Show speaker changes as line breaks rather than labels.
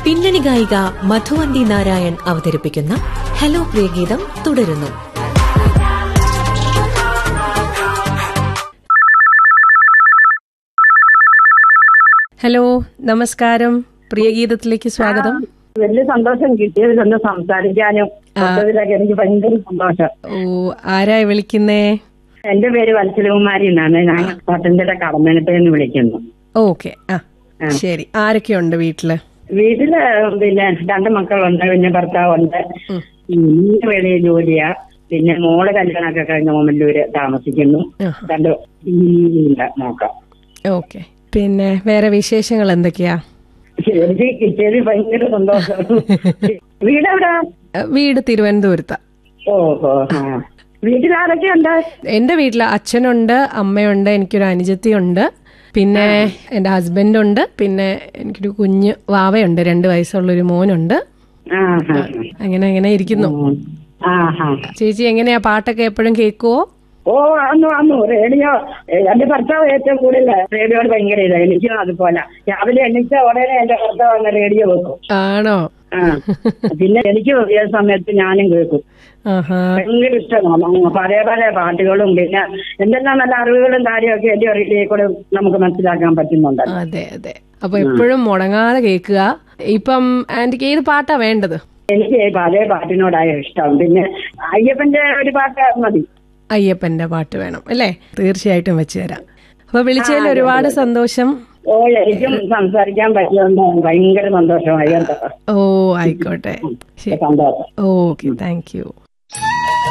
പിന്നണി ഗായിക മധുവന്തി നാരായൺ അവതരിപ്പിക്കുന്ന ഹലോ പ്രിയഗീതം തുടരുന്നു
ഹലോ നമസ്കാരം പ്രിയഗീതത്തിലേക്ക് സ്വാഗതം
വലിയ സന്തോഷം കിട്ടിയതിലൊന്ന് സംസാരിക്കാനും മൊത്തത്തിലൊക്കെ എനിക്ക് ഭയങ്കര സന്തോഷം
ഓ ആരായി വിളിക്കുന്നേ
എന്റെ പേര് വത്സലകുമാരി എന്നാണ് ഞാൻ പത്തനംതിട്ട കടമനത്തേന്ന് വിളിക്കുന്നു
ഓക്കെ ആ ശരി ആരൊക്കെയുണ്ട് വീട്ടില്
വീട്ടില് പിന്നെ രണ്ട് മക്കളുണ്ട് പിന്നെ ഭർത്താവുണ്ട് ഇന്ന് വെളിയ ജോലിയാ പിന്നെ മോള് കല്യാണമൊക്കെ കഴിഞ്ഞ് ഓമല്ലൂര് താമസിക്കുന്നു
ആഹാ.
രണ്ട് കുഞ്ഞുങ്ങളുണ്ട് നോക്കാം
ഓക്കെ പിന്നെ വേറെ വിശേഷങ്ങൾ എന്തൊക്കെയാ
എനിക്ക് കിട്ടിയതിൽ ഭയങ്കര സന്തോഷം വീടെവിടാ
അഹ് വീട് തിരുവനന്തപുരത്താ
ഓഹോ ആ വീട്ടിലാരൊക്കെയുണ്ട്
എന്റെ വീട്ടില് അച്ഛനുണ്ട് അമ്മയുണ്ട് എനിക്കൊരു അനുജത്തിയുണ്ട് പിന്നെ എന്റെ ഹസ്ബൻഡ് ഉണ്ട് പിന്നെ എനിക്കൊരു കുഞ്ഞ് വാവയുണ്ട് രണ്ട് വയസ്സുള്ളൊരു മോനുണ്ട്
ആ ഹാ
അങ്ങനെ അങ്ങനെ ഇരിക്കുന്നു
ആ ഹാ
ചേച്ചി എങ്ങനെയാ പാട്ടൊക്കെ എപ്പോഴും കേൾക്കുവോ
ഓ അന്നു അന്നു റേഡിയോ ഏ, എന്റെ ഭർത്താവ് ഏറ്റവും കൂടുതൽ റേഡിയോട് ഭയങ്കര ഇതാ എനിക്കും അതുപോലെ രാവിലെ എണീച്ച ഉടനെ എന്റെ ഭർത്താവ് അങ്ങ് റേഡിയോ വെക്കും
ആണോ
ആ പിന്നെ എനിക്ക് ഏത് സമയത്ത് ഞാനും കേൾക്കും
ആഹാ
ഭയങ്കര ഇഷ്ടമാണ് അങ്ങ് പല പല പാട്ടുകളും പിന്നെ എന്തെല്ലാം നല്ല അറിവുകളും കാര്യമൊക്കെ എന്റെ റേഡിയോയിൽ കൂടെ നമുക്ക് മനസ്സിലാക്കാൻ പറ്റുന്നുണ്ട്
അതെ അതെ അപ്പൊ എപ്പോഴും മുടങ്ങാതെ കേൾക്കുക ഇപ്പം ആന്റിക്ക് ഏത് പാട്ടാ വേണ്ടത്
എനിക്ക് പല പാട്ടിനോടായ ഇഷ്ടം പിന്നെ അയ്യപ്പന്റെ ഒരു പാട്ട് മതി
അയ്യപ്പന്റെ പാട്ട് വേണം അല്ലേ തീർച്ചയായിട്ടും വെച്ച് തരാം അപ്പൊ വിളിച്ചതിൽ ഒരുപാട് സന്തോഷം
ഓ എനിക്കും സംസാരിക്കാൻ പറ്റിയുണ്ട് ഭയങ്കര സന്തോഷമായി കേട്ടോ
ഓ ആയിക്കോട്ടെ ശരി
സന്തോഷം
ഓക്കെ താങ്ക് യു